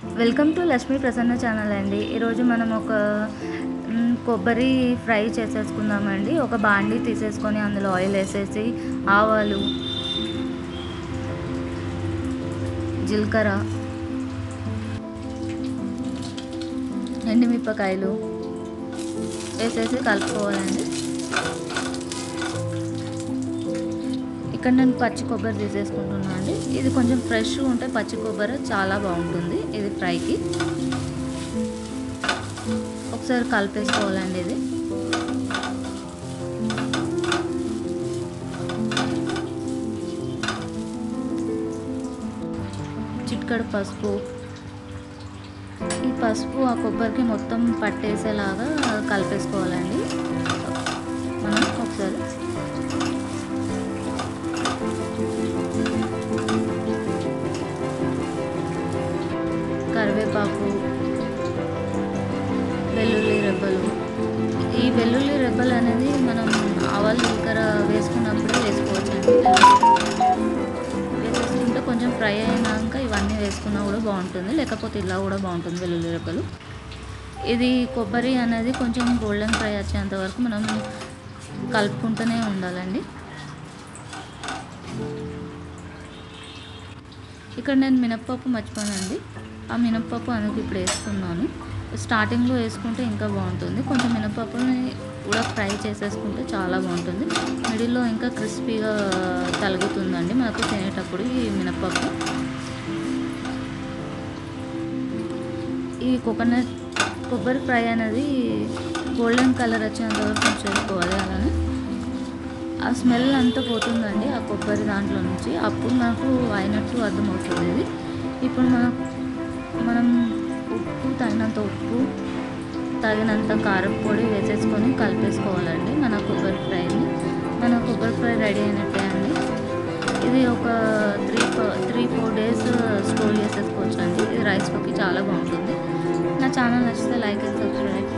welcome to Lakshmi Prasanna channel అండి ఈరోజు మనం ఒక మ్, కొబ్బరి ఫ్రై చేసేసుకుందామండి ఒక బాండి తీసేసుకొని అందులో ఆయిల్ వేసేసి ఆవాలు జీలకర్ర ఎండుమిరపకాయలు వేసేసి కలుపుకోవాలండి ఇక్కడ నేను పచ్చి కొబ్బరి తీసేసుకుంటున్నాను అండి ఇది కొంచెం ఫ్రెష్ ఉంటే పచ్చి కొబ్బరి చాలా బాగుంటుంది ఇది ఫ్రైకి ఒకసారి కలిపేసుకోవాలండి ఇది చిట్కడు పసుపు ఈ పసుపు ఆ కొబ్బరికి మొత్తం పట్టేసేలాగా కలిపేసుకోవాలండి మనం ఒకసారి కరివేపాకు వెల్లుల్లి రెబ్బలు ఈ వెల్లుల్లి రెబ్బలు అనేది మనం ఆవాలు జీలకర్ర వేసుకున్నప్పుడే వేసుకోవచ్చండి వేసేసుకుంటే కొంచెం ఫ్రై అయినాక ఇవన్నీ వేసుకున్నా కూడా బాగుంటుంది లేకపోతే ఇలా కూడా బాగుంటుంది వెల్లుల్లి రెబ్బలు ఇది కొబ్బరి అనేది కొంచెం గోల్డెన్ ఫ్రై వచ్చేంత వరకు మనం కలుపుకుంటూనే ఉండాలండి ఇక్కడ నేను మినప్పప్పు మర్చిపోయానండి ఆ మినప్పప్పు అందుకు ఇప్పుడు వేసుకున్నాను స్టార్టింగ్లో వేసుకుంటే ఇంకా బాగుంటుంది కొంచెం మినప్పప్పుని కూడా ఫ్రై చేసేసుకుంటే చాలా బాగుంటుంది మిడిల్లో ఇంకా క్రిస్పీగా తలుగుతుందండి మనకు తినేటప్పుడు ఈ మినప్పప్పు ఈ కోకోనట్ కొబ్బరి ఫ్రై అనేది గోల్డెన్ కలర్ వచ్చేంత వరకు చేసుకోవాలి అలానే ఆ స్మెల్ అంతా పోతుందండి ఆ కొబ్బరి దాంట్లో నుంచి అప్పుడు నాకు అయినట్టు అర్థమవుతుంది ఇది ఇప్పుడు మనం మనం ఉప్పు తగినంత ఉప్పు తగినంత కారం పొడి వేసేసుకొని కలిపేసుకోవాలండి మన కొబ్బరి ఫ్రైని మన కొబ్బరి ఫ్రై రెడీ అయినట్టే అండి ఇది ఒక three three four days store చేసేసుకోవచ్చు అండి ఇది రైస్లోకి చాలా బాగుంటుంది నా ఛానల్ నచ్చితే లైక్ అండ్ సబ్స్క్రైబ్